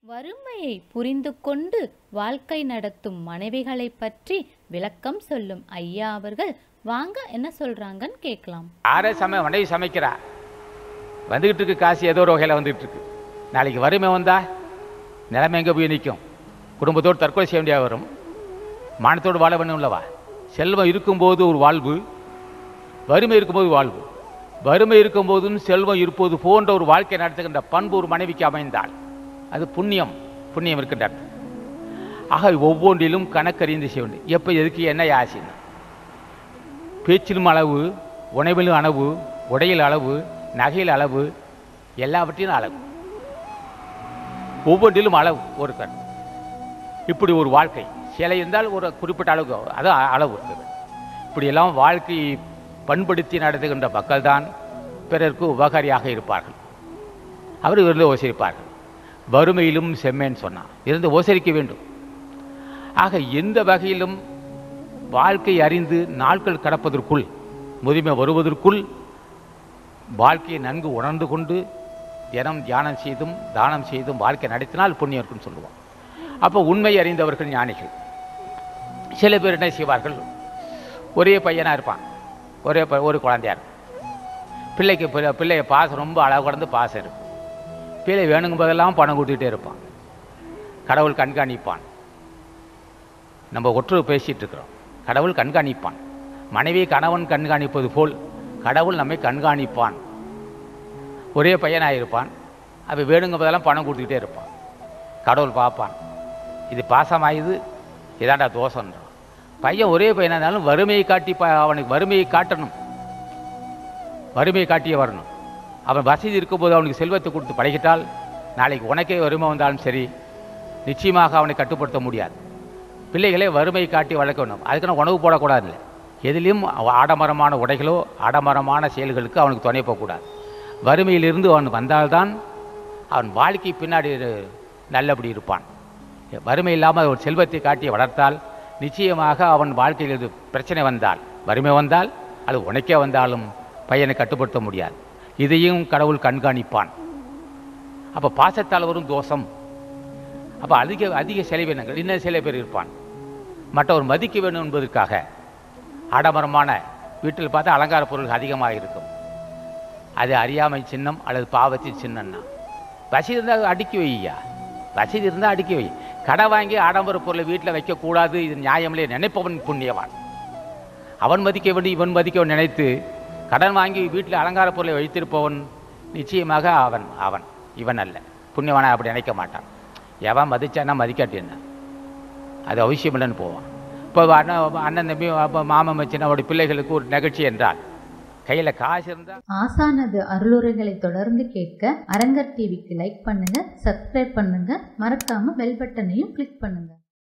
வறுமையை புரிந்து கொண்டு வாழ்க்கை நடத்தும் மனைவிகளை பற்றி விளக்கம் சொல்லும் ஐயா அவர்கள் வாங்க என்ன சொல்றாங்கன்னு கேட்கலாம் யாரே சமை மனைவி சமைக்கிறா வந்துக்கிட்டு இருக்கு காசு ஏதோ ஒரு வகையில் வந்துகிட்டு இருக்கு நாளைக்கு வறுமை வந்தா நிலைமை எங்கே போய் நிற்கும் குடும்பத்தோடு தற்கொலை செய்ய வேண்டிய வரும் மானத்தோடு வாழ வேணும் இல்லவா செல்வம் இருக்கும்போது ஒரு வாழ்வு வறுமை இருக்கும்போது வாழ்வு வறுமை இருக்கும்போதும் செல்வம் இருப்பது போன்ற ஒரு வாழ்க்கை நடத்துகின்ற பண்பு ஒரு மனைவிக்கு அமைந்தால் அது புண்ணியம் புண்ணியம் இருக்கின்ற அர்த்தம். ஆக ஒவ்வொன்றிலும் கணக்கறிந்து செய்ய வேண்டும் எப்போ எதுக்கு என்ன ஆசைன்னு பேச்சிலும் அளவு உணவிலும் அளவு உடையில் அளவு நகையில் அளவு எல்லாவற்றிலும் அளவு ஒவ்வொன்றிலும் அளவு ஒரு கண் இப்படி ஒரு வாழ்க்கை சிலை இருந்தால் ஒரு குறிப்பிட்ட அளவு அது அ- அளவு இருக்குது இப்படியெல்லாம் வாழ்க்கையை பண்படுத்தி நடத்துகின்ற மக்கள் தான் பிறருக்கு உபகாரியாக இருப்பார்கள் அவர் இருந்து ஓசரிப்பார்கள் வறுமையிலும் செம்மேன்னு சொன்னான் இருந்து ஓசரிக்க வேண்டும் ஆக எந்த வகையிலும் வாழ்க்கை அறிந்து நாட்கள் கடப்பதற்குள் முதுமை வருவதற்குள் வாழ்க்கையை நன்கு உணர்ந்து கொண்டு தினம் தியானம் செய்தும் தானம் செய்தும் வாழ்க்கை நடத்தினால் புண்ணியம் இருக்குன்னு சொல்லுவோம் அப்போ உண்மை அறிந்தவர்கள் ஞானிகள் சில பேர் என்ன செய்வார்கள் ஒரே பையனாக இருப்பான் ஒரே ப- ஒரு குழந்தையா இருக்கும் பிள்ளைக்கு பிள்ளை- பிள்ளைய பாசம் ரொம்ப அளவு கடந்து பாசம் இருக்கும் பிள்ளை வேணுங்கும் போதெல்லாம் பணம் கொடுத்துக்கிட்டே இருப்பான் கடவுள் கண்காணிப்பான் நம்ம ஒற்று பேசிட்டு இருக்கிறோம் கடவுள் கண்காணிப்பான் மனைவி கணவன் கண்காணிப்பது போல் கடவுள் நம்மை கண்காணிப்பான் ஒரே பையனாக இருப்பான் அவன் வேணுங்க போதெல்லாம் பணம் கொடுத்துக்கிட்டே இருப்பான் கடவுள் பார்ப்பான் இது பாசமாயுது இதாண்டா தோஷன்றான் பையன் ஒரே பையனாக இருந்தாலும் வறுமையை காட்டி ப அவனுக்கு வறுமையை காட்டணும் வறுமையை காட்டியே வரணும் அவன் வசதி இருக்கும்போது அவனுக்கு செல்வத்தை கொடுத்து பழகிட்டால் நாளைக்கு உனக்கே வறுமை வந்தாலும் சரி நிச்சயமாக அவனை கட்டுப்படுத்த முடியாது பிள்ளைகளை வறுமை காட்டி வளர்க்கணும் அதுக்குன்னு உணவு போடக்கூடாது இல்லை எதிலையும் அவ- ஆடம்பரமான உடைகளோ ஆடம்பரமான செயல்களுக்கு அவனுக்கு துணை போகக்கூடாது வறுமையிலிருந்து அவன் வந்தால்தான் அவன் வாழ்க்கை பின்னாடி இரு- நல்லபடி இருப்பான் வறுமை இல்லாமல் ஒரு செல்வத்தை காட்டி வளர்த்தால் நிச்சயமாக அவன் வாழ்க்கையில் இது பிரச்சனை வந்தால் வறுமை வந்தால் அது உனக்கே வந்தாலும் பையனை கட்டுப்படுத்த முடியாது இதையும் கடவுள் கண்காணிப்பான் அப்போ பாசத்தால் வரும் தோஷம் அப்போ அதிக அதிக செலவினங்கள் இன்னும் சில பேர் இருப்பான் மற்றவர் மதிக்க வேண்டும் என்பதற்காக ஆடம்பரமான வீட்டில் பார்த்தா அலங்கார பொருள்கள் அதிகமாக இருக்கும் அது அறியாமை சின்னம் அல்லது பாவத்தின் சின்னம்னா வசதி இருந்தால் அடுக்கி வையா வசதி இருந்தால் அடுக்கி வை கடை வாங்கி ஆடம்பர பொருளை வீட்டில் வைக்கக்கூடாது இது நியாயமில்லை நினைப்பவன் புண்ணியவான் அவன் மதிக்க வேண்டும் இவன் மதிக்க வேண்டும் நினைத்து கடன் வாங்கி வீட்டில் அலங்கார பொருளை வைத்திருப்பவன் நிச்சயமாக அவன் அவன் இவன் அல்ல புண்ணியவனை அப்படி நினைக்க மாட்டான் எவன் மதிச்சானா மதிக்காட்டி என்ன அது அவசியம் இல்லைன்னு போவான் இப்போ அண்ணன் அண்ணன் தம்பி அப்போ மாமன் மச்சின் அவருடைய பிள்ளைகளுக்கு ஒரு நிகழ்ச்சி என்றால் கையில் காசு இருந்தால் ஆசானது அருளுரைகளை தொடர்ந்து கேட்க அரங்கர் டிவிக்கு லைக் பண்ணுங்க சப்ஸ்கிரைப் பண்ணுங்க மறக்காம பெல் பட்டனையும் கிளிக் பண்ணுங்க